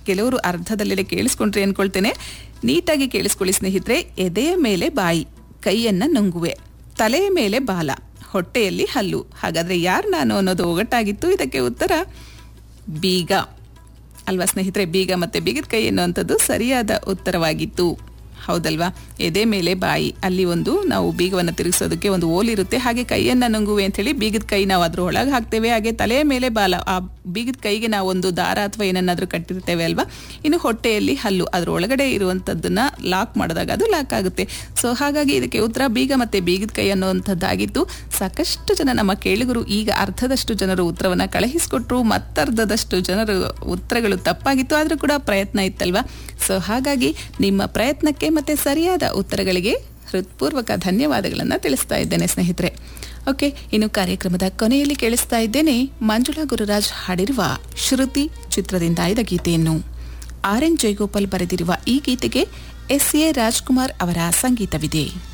ಕೆಲವರು ಅರ್ಧದಲ್ಲೆಡೆ ಕೇಳಿಸ್ಕೊಂಡ್ರಿ ಅನ್ಕೊಳ್ತೇನೆ ನೀಟಾಗಿ ಕೇಳಿಸ್ಕೊಳ್ಳಿ ಸ್ನೇಹಿತರೆ ಎದೆಯ ಮೇಲೆ ಬಾಯಿ ಕೈಯನ್ನ ನುಂಗುವೆ ತಲೆಯ ಮೇಲೆ ಬಾಲ ಹೊಟ್ಟೆಯಲ್ಲಿ ಹಲ್ಲು ಹಾಗಾದ್ರೆ ಯಾರು ನಾನು ಅನ್ನೋದು ಒಗಟಾಗಿತ್ತು ಇದಕ್ಕೆ ಉತ್ತರ ಬೀಗ ಅಲ್ವಾ ಸ್ನೇಹಿತರೆ ಬೀಗ ಮತ್ತೆ ಬೀಗದ ಕೈ ಎನ್ನುವಂಥದ್ದು ಸರಿಯಾದ ಉತ್ತರವಾಗಿತ್ತು ಹೌದಲ್ವಾ ಎದೆ ಮೇಲೆ ಬಾಯಿ ಅಲ್ಲಿ ಒಂದು ನಾವು ಬೀಗವನ್ನು ತಿರುಗಿಸೋದಕ್ಕೆ ಒಂದು ಓಲಿರುತ್ತೆ ಹಾಗೆ ಕೈಯನ್ನು ನುಂಗುವೆ ಅಂತ ಹೇಳಿ ಬೀಗದ ಕೈ ನಾವು ಅದ್ರ ಒಳಗೆ ಹಾಕ್ತೇವೆ ಹಾಗೆ ತಲೆಯ ಮೇಲೆ ಬಾಲ ಆ ಬೀಗದ ಕೈಗೆ ನಾವು ಒಂದು ದಾರ ಅಥವಾ ಏನನ್ನಾದ್ರೂ ಕಟ್ಟಿರ್ತೇವೆ ಅಲ್ವಾ ಇನ್ನು ಹೊಟ್ಟೆಯಲ್ಲಿ ಹಲ್ಲು ಅದ್ರ ಒಳಗಡೆ ಇರುವಂಥದ್ದನ್ನ ಲಾಕ್ ಮಾಡಿದಾಗ ಅದು ಲಾಕ್ ಆಗುತ್ತೆ ಸೊ ಹಾಗಾಗಿ ಇದಕ್ಕೆ ಉತ್ತರ ಬೀಗ ಮತ್ತೆ ಬೀಗದ ಕೈ ಅನ್ನುವಂಥದ್ದಾಗಿತ್ತು ಸಾಕಷ್ಟು ಜನ ನಮ್ಮ ಕೇಳುಗರು ಈಗ ಅರ್ಧದಷ್ಟು ಜನರು ಉತ್ತರವನ್ನ ಕಳುಹಿಸಿಕೊಟ್ರು ಮತ್ತರ್ಧದಷ್ಟು ಜನರು ಉತ್ತರಗಳು ತಪ್ಪಾಗಿತ್ತು ಆದ್ರೂ ಕೂಡ ಪ್ರಯತ್ನ ಇತ್ತಲ್ವಾ ಸೊ ಹಾಗಾಗಿ ನಿಮ್ಮ ಪ್ರಯತ್ನಕ್ಕೆ ಮತ್ತೆ ಸರಿಯಾದ ಉತ್ತರಗಳಿಗೆ ಹೃತ್ಪೂರ್ವಕ ಧನ್ಯವಾದಗಳನ್ನು ತಿಳಿಸ್ತಾ ಇದ್ದೇನೆ ಸ್ನೇಹಿತರೆ ಓಕೆ ಇನ್ನು ಕಾರ್ಯಕ್ರಮದ ಕೊನೆಯಲ್ಲಿ ಕೇಳಿಸ್ತಾ ಇದ್ದೇನೆ ಮಂಜುಳಾ ಗುರುರಾಜ್ ಹಾಡಿರುವ ಶ್ರುತಿ ಚಿತ್ರದಿಂದ ಆಯ್ದ ಗೀತೆಯನ್ನು ಆರ್ ಎನ್ ಜಯಗೋಪಾಲ್ ಬರೆದಿರುವ ಈ ಗೀತೆಗೆ ಎಸ್ ಎ ರಾಜ್ಕುಮಾರ್ ಅವರ ಸಂಗೀತವಿದೆ